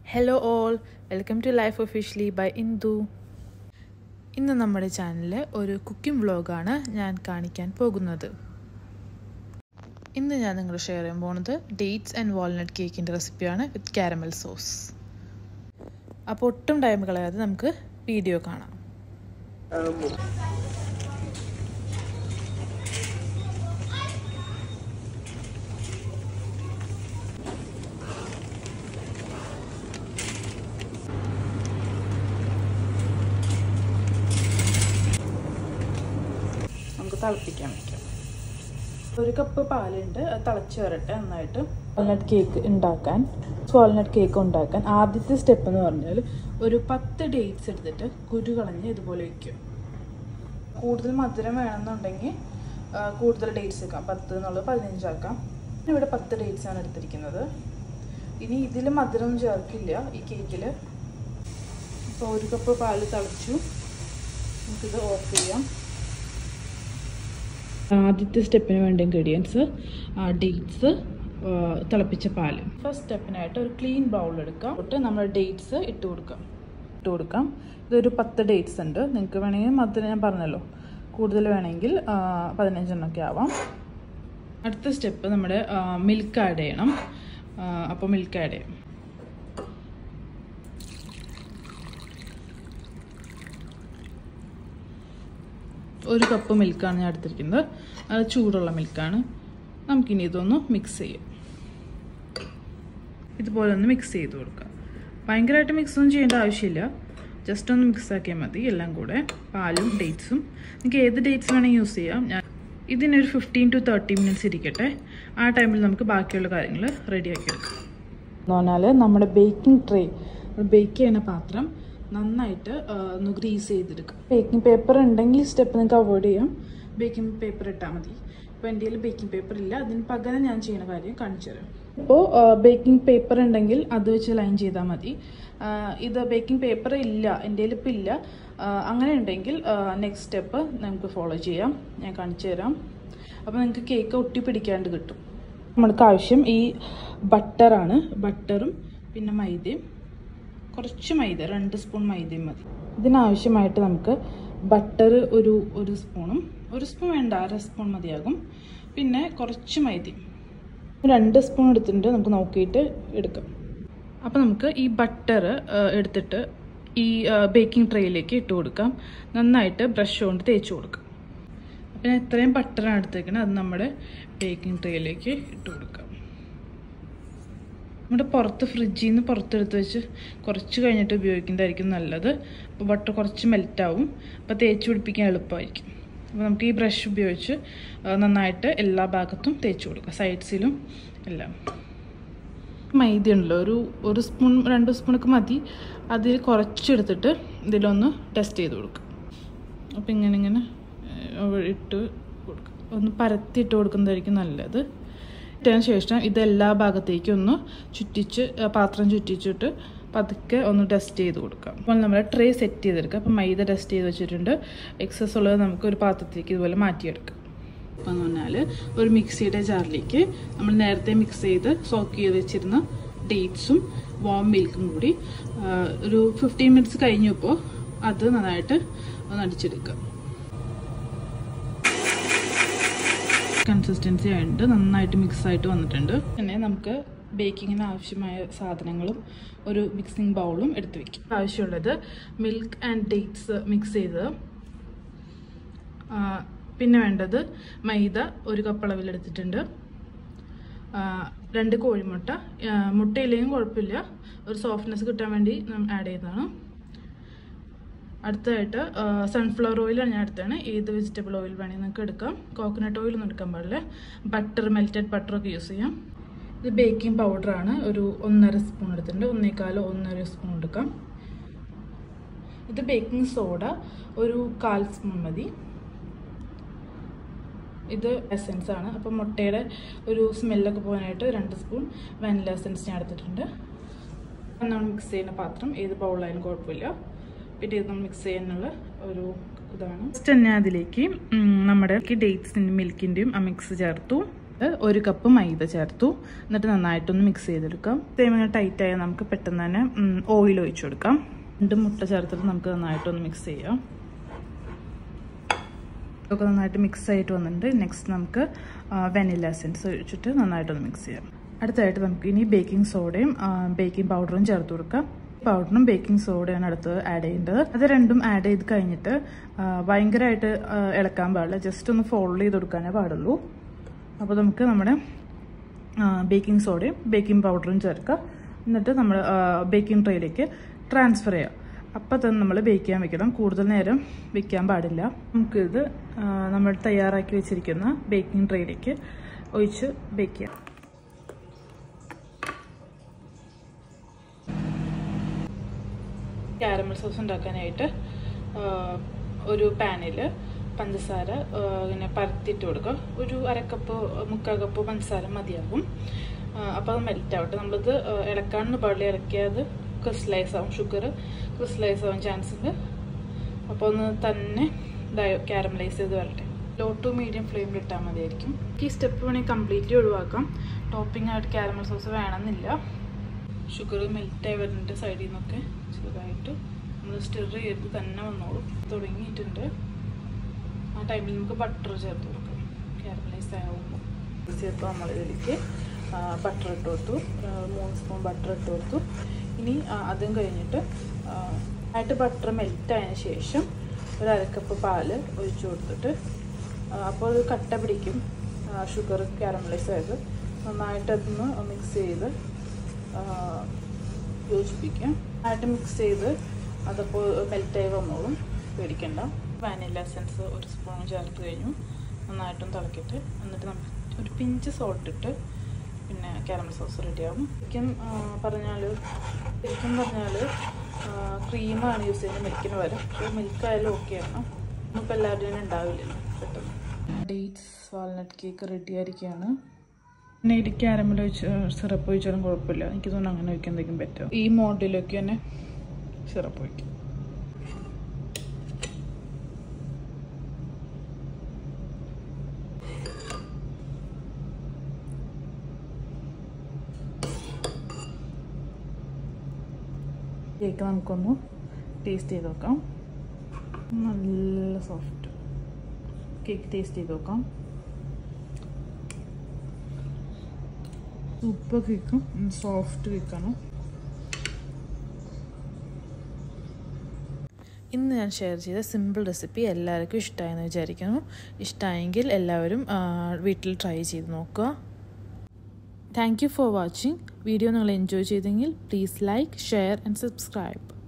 hello all welcome to life officially by Indu ഇന്ന് നമ്മുടെ ചാനലിൽ ഒരു കുക്കിംഗ് വ്ളോഗാണ് ഞാൻ കാണിക്കാൻ പോകുന്നത് ഇന്ന് ഞാൻ നിങ്ങൾ ഷെയർ ചെയ്യാൻ പോകുന്നത് ഡേറ്റ്സ് ആൻഡ് വാൾനട്ട് കേക്കിൻ്റെ റെസിപ്പിയാണ് വിത്ത് കാരമൽ സോസ് അപ്പോൾ ഒട്ടും ടൈം കളയാതെ നമുക്ക് വീഡിയോ കാണാം നമുക്ക് തിളപ്പിക്കാൻ വയ്ക്കാം ഒരു കപ്പ് പാലുണ്ട് അത് തിളച്ച് വരട്ടെ നന്നായിട്ട് വാൾനട്ട് കേക്ക് ഉണ്ടാക്കാൻ വാൾനട്ട് കേക്ക് ഉണ്ടാക്കാൻ ആദ്യത്തെ സ്റ്റെപ്പ് എന്ന് പറഞ്ഞാൽ ഒരു പത്ത് ഡേറ്റ്സ് എടുത്തിട്ട് കുരു കളഞ്ഞ് ഇതുപോലെ വയ്ക്കും കൂടുതൽ മധുരം വേണമെന്നുണ്ടെങ്കിൽ കൂടുതൽ ഡേറ്റ്സ് വെക്കാം പത്ത് എന്നുള്ളത് പതിനഞ്ചാക്കാം ഇവിടെ പത്ത് ഡേറ്റ്സ് ആണ് എടുത്തിരിക്കുന്നത് ഇനി ഇതിൽ മധുരം ചേർക്കില്ല ഈ കേക്കിൽ ഇപ്പോൾ ഒരു കപ്പ് പാല് തിളച്ചു നമുക്കിത് ഓഫ് ചെയ്യാം ആദ്യത്തെ സ്റ്റെപ്പിന് വേണ്ട ഇൻഗ്രീഡിയൻസ് ഡേറ്റ്സ് തിളപ്പിച്ച പാല് ഫസ്റ്റ് സ്റ്റെപ്പിനായിട്ട് ഒരു ക്ലീൻ ബൗൾ എടുക്കാം തൊട്ട് നമ്മൾ ഡേറ്റ്സ് ഇട്ട് കൊടുക്കാം ഇട്ട് കൊടുക്കാം ഇതൊരു പത്ത് ഡേറ്റ്സ് ഉണ്ട് നിങ്ങൾക്ക് വേണമെങ്കിൽ മധുരം ഞാൻ പറഞ്ഞല്ലോ കൂടുതൽ വേണമെങ്കിൽ പതിനഞ്ചെണ്ണമൊക്കെ ആവാം അടുത്ത സ്റ്റെപ്പ് നമ്മുടെ മിൽക്ക് ആഡ് ചെയ്യണം അപ്പോൾ മിൽക്ക് ആഡ് ചെയ്യാം ഒരു കപ്പ് മിൽക്കാണ് ഞാൻ എടുത്തിരിക്കുന്നത് അത് ചൂടുള്ള മിൽക്കാണ് നമുക്കിനി ഇതൊന്ന് മിക്സ് ചെയ്യാം ഇതുപോലെ ഒന്ന് മിക്സ് ചെയ്ത് കൊടുക്കുക ഭയങ്കരമായിട്ട് മിക്സ് ഒന്നും ചെയ്യേണ്ട ആവശ്യമില്ല ജസ്റ്റ് ഒന്ന് മിക്സ് ആക്കിയാൽ മതി എല്ലാം കൂടെ പാലും ഡേറ്റ്സും നിങ്ങൾക്ക് ഏത് ഡേറ്റ്സ് വേണമെങ്കിൽ യൂസ് ചെയ്യാം ഞാൻ ഇതിനൊരു ഫിഫ്റ്റീൻ ടു തേർട്ടി മിനിറ്റ്സ് ഇരിക്കട്ടെ ആ ടൈമിൽ നമുക്ക് ബാക്കിയുള്ള കാര്യങ്ങൾ റെഡിയാക്കി എടുക്കാം എന്ന് പറഞ്ഞാൽ നമ്മുടെ ബേക്കിംഗ് ട്രേ ബേക്ക് ചെയ്യുന്ന പാത്രം നന്നായിട്ട് ഒന്ന് ഗ്രീസ് ചെയ്തെടുക്കുക ബേക്കിംഗ് പേപ്പർ ഉണ്ടെങ്കിൽ സ്റ്റെപ്പ് നിങ്ങൾക്ക് അവോയ്ഡ് ചെയ്യാം ബേക്കിംഗ് പേപ്പർ ഇട്ടാൽ മതി ഇപ്പോൾ എൻ്റെ കയ്യിൽ ബേക്കിംഗ് പേപ്പർ ഇല്ല അതിന് പകരം ഞാൻ ചെയ്യുന്ന കാര്യം കാണിച്ചു തരാം ഇപ്പോൾ ബേക്കിംഗ് പേപ്പർ ഉണ്ടെങ്കിൽ അത് വെച്ച് ലൈൻ ചെയ്താൽ മതി ഇത് ബേക്കിംഗ് പേപ്പർ ഇല്ല എൻ്റെ കയ്യിൽ ഇപ്പം ഇല്ല അങ്ങനെ ഉണ്ടെങ്കിൽ നെക്സ്റ്റ് സ്റ്റെപ്പ് നമുക്ക് ഫോളോ ചെയ്യാം ഞാൻ കാണിച്ചു തരാം അപ്പോൾ നിങ്ങൾക്ക് കേക്ക് ഒട്ടി പിടിക്കാണ്ട് കിട്ടും നമ്മൾക്ക് ആവശ്യം ഈ ബട്ടറാണ് ബട്ടറും പിന്നെ മൈദയും കുറച്ച് മൈദ രണ്ട് സ്പൂൺ മൈദയും മതി ഇതിനാവശ്യമായിട്ട് നമുക്ക് ബട്ടർ ഒരു ഒരു സ്പൂണും ഒരു സ്പൂൺ വേണ്ട അര സ്പൂൺ മതിയാകും പിന്നെ കുറച്ച് മൈദയും രണ്ട് സ്പൂൺ എടുത്തിട്ടുണ്ട് നമുക്ക് നോക്കിയിട്ട് എടുക്കാം അപ്പോൾ നമുക്ക് ഈ ബട്ടർ എടുത്തിട്ട് ഈ ബേക്കിംഗ് ട്രേയിലേക്ക് ഇട്ട് കൊടുക്കാം നന്നായിട്ട് ബ്രഷ് കൊണ്ട് തേച്ച് കൊടുക്കാം അപ്പം ഞാൻ ഇത്രയും ബട്ടറാണ് എടുത്തേക്കുന്നത് അത് നമ്മുടെ ബേക്കിംഗ് ട്രേയിലേക്ക് ഇട്ട് കൊടുക്കാം നമ്മുടെ പുറത്ത് ഫ്രിഡ്ജിൽ നിന്ന് പുറത്തെടുത്ത് വെച്ച് കുറച്ച് കഴിഞ്ഞിട്ട് ഉപയോഗിക്കുന്നതായിരിക്കും നല്ലത് അപ്പോൾ ബട്ടർ കുറച്ച് മെൽറ്റാവും അപ്പോൾ തേച്ച് പിടിപ്പിക്കാൻ എളുപ്പമായിരിക്കും അപ്പോൾ നമുക്ക് ഈ ബ്രഷ് ഉപയോഗിച്ച് നന്നായിട്ട് എല്ലാ ഭാഗത്തും തേച്ച് കൊടുക്കുക സൈഡ്സിലും എല്ലാം മൈദ ഉണ്ടല്ലോ ഒരു ഒരു സ്പൂൺ രണ്ട് സ്പൂണൊക്കെ മതി അതിൽ കുറച്ചെടുത്തിട്ട് ഇതിലൊന്ന് ടെസ്റ്റ് ചെയ്ത് കൊടുക്കുക അപ്പോൾ ഇങ്ങനെ ഇങ്ങനെ ഇട്ട് കൊടുക്കുക ഒന്ന് പരത്തിയിട്ട് കൊടുക്കുന്നതായിരിക്കും നല്ലത് ഇട്ടതിന് ശേഷം ഇതെല്ലാ ഭാഗത്തേക്കും ഒന്ന് ചുറ്റിച്ച് പാത്രം ചുറ്റിച്ചിട്ട് പതുക്കെ ഒന്ന് ടെസ്റ്റ് ചെയ്ത് കൊടുക്കാം അപ്പോൾ നമ്മൾ ട്രേ സെറ്റ് ചെയ്തെടുക്കുക അപ്പോൾ മൈദ ടെസ്റ്റ് ചെയ്ത് വെച്ചിട്ടുണ്ട് എക്സസ് ഉള്ളത് നമുക്ക് ഒരു പാത്രത്തേക്ക് ഇതുപോലെ മാറ്റിയെടുക്കാം അപ്പം എന്ന് പറഞ്ഞാൽ ഒരു മിക്സിയുടെ ജാറിലേക്ക് നമ്മൾ നേരത്തെ മിക്സ് ചെയ്ത് സോക്ക് ചെയ്ത് വെച്ചിരുന്ന ഡേറ്റ്സും വാം മിൽക്കും കൂടി ഒരു ഫിഫ്റ്റീൻ മിനിറ്റ്സ് കഴിഞ്ഞപ്പോൾ അത് നന്നായിട്ട് ഒന്ന് അടിച്ചെടുക്കുക കൺസിസ്റ്റൻസി ആയിട്ട് നന്നായിട്ട് മിക്സ് ആയിട്ട് വന്നിട്ടുണ്ട് പിന്നെ നമുക്ക് ബേക്കിങ്ങിന് ആവശ്യമായ സാധനങ്ങളും ഒരു മിക്സിംഗ് ബൗളും എടുത്തു വെക്കും ആവശ്യമുള്ളത് മിൽക്ക് ആൻഡ് ഡേറ്റ്സ് മിക്സ് ചെയ്ത് പിന്നെ വേണ്ടത് മൈദ ഒരു കപ്പ് അളവിൽ എടുത്തിട്ടുണ്ട് രണ്ട് കോഴിമുട്ട മുട്ടയില്ലെങ്കിൽ കുഴപ്പമില്ല ഒരു സോഫ്റ്റ്നെസ് കിട്ടാൻ വേണ്ടി ആഡ് ചെയ്തതാണ് അടുത്തതായിട്ട് സൺഫ്ലവർ ഓയിലാണ് ഞാൻ എടുത്തതാണ് ഏത് വെജിറ്റബിൾ ഓയിൽ വേണമെങ്കിൽ നിങ്ങൾക്ക് എടുക്കാം കോക്കനട്ട് ഓയിൽ ഒന്നും എടുക്കാൻ പാടില്ല ബട്ടർ മെൽറ്റഡ് ബട്ടറൊക്കെ യൂസ് ചെയ്യാം ഇത് ബേക്കിംഗ് പൗഡറാണ് ഒരു ഒന്നര സ്പൂൺ എടുത്തിട്ടുണ്ട് ഒന്നേക്കാലോ ഒന്നര സ്പൂൺ എടുക്കാം ഇത് ബേക്കിംഗ് സോഡ ഒരു കാൽ സ്പൂൺ മതി ഇത് എസെൻസ് ആണ് അപ്പോൾ മുട്ടയുടെ ഒരു സ്മെല്ലൊക്കെ പോകാനായിട്ട് രണ്ട് സ്പൂൺ വാനില എസെൻസ് ഞാൻ എടുത്തിട്ടുണ്ട് നമ്മൾ മിക്സ് ചെയ്യുന്ന പാത്രം ഏത് ബൗളായാലും കുഴപ്പമില്ല പിന്നെ ഇത് നമ്മൾ മിക്സ് ചെയ്യാനുള്ള ഒരു ഇതാണ് ഫസ്റ്റ് തന്നെ അതിലേക്ക് നമ്മുടെ ഡേറ്റ്സിൻ്റെ മിൽക്കിൻ്റെയും ആ മിക്സ് ചേർത്തു ഒരു കപ്പ് മൈദ ചേർത്തു എന്നിട്ട് നന്നായിട്ടൊന്ന് മിക്സ് ചെയ്തെടുക്കാം സെയിം ഇങ്ങനെ ടൈറ്റ് ആയാൽ നമുക്ക് പെട്ടെന്ന് തന്നെ ഓയിൽ ഒഴിച്ചു കൊടുക്കാം രണ്ട് മുട്ട ചേർത്തിട്ട് നമുക്ക് നന്നായിട്ടൊന്ന് മിക്സ് ചെയ്യാം ഇതൊക്കെ നന്നായിട്ട് മിക്സ് ആയിട്ട് വന്നിട്ടുണ്ട് നെക്സ്റ്റ് നമുക്ക് വെനില എസൻസ് ഒഴിച്ചിട്ട് നന്നായിട്ടൊന്ന് മിക്സ് ചെയ്യാം അടുത്തായിട്ട് നമുക്ക് ഇനി ബേക്കിംഗ് സോഡയും ബേക്കിംഗ് പൗഡറും ചേർത്ത് കൊടുക്കാം പൗഡറും ബേക്കിംഗ് സോഡയാണ് അടുത്ത് ആഡ് ചെയ്യേണ്ടത് അത് രണ്ടും ആഡ് ചെയ്ത് കഴിഞ്ഞിട്ട് ഭയങ്കരമായിട്ട് ഇളക്കാൻ പാടില്ല ജസ്റ്റ് ഒന്ന് ഫോളോ ചെയ്ത് കൊടുക്കാനേ പാടുള്ളൂ അപ്പോൾ നമുക്ക് നമ്മുടെ ബേക്കിംഗ് സോഡയും ബേക്കിംഗ് പൗഡറും ചേർക്കുക എന്നിട്ട് നമ്മൾ ബേക്കിംഗ് ട്രേയിലേക്ക് ട്രാൻസ്ഫർ ചെയ്യാം അപ്പം തന്നെ നമ്മൾ ബേക്ക് ചെയ്യാൻ വെക്കണം കൂടുതൽ നേരം വെക്കാൻ പാടില്ല നമുക്കിത് നമ്മൾ തയ്യാറാക്കി വെച്ചിരിക്കുന്ന ബേക്കിംഗ് ട്രേയിലേക്ക് ഒഴിച്ച് ബേക്ക് ചെയ്യാം കാരമൽ സോസ് ഉണ്ടാക്കാനായിട്ട് ഒരു പാനിൽ പഞ്ചസാര ഇങ്ങനെ പരത്തിയിട്ട് കൊടുക്കുക ഒരു അരക്കപ്പ് മുക്കാൽ കപ്പ് പഞ്ചസാര മതിയാകും അപ്പോൾ അത് മെൽറ്റ് ആവട്ടെ നമ്മളിത് ഇളക്കാണെന്ന് പാടില്ല ഇറക്കിയത് ക്രിസ്റ്റലൈസ് ആവും ഷുഗർ ക്രിസ്റ്റലൈസ് ആവാൻ ചാൻസ് ഉണ്ട് അപ്പോൾ ഒന്ന് തന്നെ ഇതായി കാരമലൈസ് ചെയ്ത് വരട്ടെ ലോ ടു മീഡിയം ഫ്ലെയിമിൽ ഇട്ടാൽ മതിയായിരിക്കും ഈ സ്റ്റെപ്പ് വേണമെങ്കിൽ കംപ്ലീറ്റ്ലി ഒഴിവാക്കാം ടോപ്പിംഗ് ആയിട്ട് കാരമൽ സോസ് വേണമെന്നില്ല ഷുഗർ മെൽറ്റായി വരുന്നുണ്ട് സൈഡിൽ നിന്നൊക്കെ ചെറുതായിട്ട് നമ്മൾ സ്റ്റിർ ചെയ്ത് തന്നെ വന്നോളും തുടങ്ങിയിട്ടുണ്ട് ആ ടൈമിൽ നമുക്ക് ബട്ടർ ചേർത്ത് കൊടുക്കാം കാരമലൈസ് ആകുമ്പോൾ ചേർത്ത് നമ്മളിതിലേക്ക് ബട്ടർ ഇട്ട് കൊടുത്തു മൂന്ന് സ്പൂൺ ബട്ടർ ഇട്ട് കൊടുത്തു ഇനി അതും കഴിഞ്ഞിട്ട് ആയിട്ട് ബട്ടർ മെൽറ്റ് ആയതിനു ശേഷം ഒരു അരക്കപ്പ് പാല് ഒഴിച്ചു കൊടുത്തിട്ട് അപ്പോൾ അത് കട്ട പിടിക്കും ഷുഗർ കാരമലൈസ് ആയത് നന്നായിട്ട് അതൊന്ന് മിക്സ് ചെയ്ത് യോജിപ്പിക്കാം ആയിട്ട് മിക്സ് ചെയ്ത് അതപ്പോൾ മെൽറ്റായി വന്നോളും പേടിക്കണ്ട വാനില എസൻസ് ഒരു സ്പൂൺ ചേർത്ത് കഴിഞ്ഞു നന്നായിട്ടും തിളക്കിയിട്ട് എന്നിട്ട് നമുക്ക് ഒരു പിഞ്ച് സോൾട്ട് ഇട്ട് പിന്നെ കാരമൽ സോസ് റെഡിയാവും ശരിക്കും പറഞ്ഞാൽ ശരിക്കും പറഞ്ഞാൽ ക്രീമാണ് യൂസ് ചെയ്യുന്നത് മിൽക്കിന് പകരം പക്ഷേ മിൽക്ക് ആയാലും ഓക്കെ ആണ് നമുക്ക് എല്ലാവരും ഉണ്ടാവില്ലല്ലോ പെട്ടെന്ന് ഡേറ്റ്സ് വാൾനട്ട് കേക്ക് റെഡി ആയിരിക്കുകയാണ് പിന്നെ ഇത് ക്യാരമൽ ഒഴിച്ച് സിറപ്പ് ഒഴിച്ചാലും കുഴപ്പമില്ല എനിക്ക് തോന്നുന്നു അങ്ങനെ ഒഴിക്കാൻ എന്തെങ്കിലും പറ്റും ഈ മോഡലിലൊക്കെ തന്നെ സിറപ്പ് ഒഴിക്കും കേക്ക് നമുക്കൊന്ന് ടേസ്റ്റ് ചെയ്ത് നോക്കാം നല്ല സോഫ്റ്റ് കേക്ക് ടേസ്റ്റ് ചെയ്ത് നോക്കാം സൂപ്പർ കേക്കും സോഫ്റ്റ് കേക്കാണ് ഇന്ന് ഞാൻ ഷെയർ ചെയ്ത സിമ്പിൾ റെസിപ്പി എല്ലാവർക്കും ഇഷ്ടമായെന്ന് വിചാരിക്കുന്നു ഇഷ്ടമായെങ്കിൽ എല്ലാവരും വീട്ടിൽ ട്രൈ ചെയ്ത് നോക്കുക thank you for watching video നിങ്ങൾ എൻജോയ് ചെയ്തെങ്കിൽ please like share and subscribe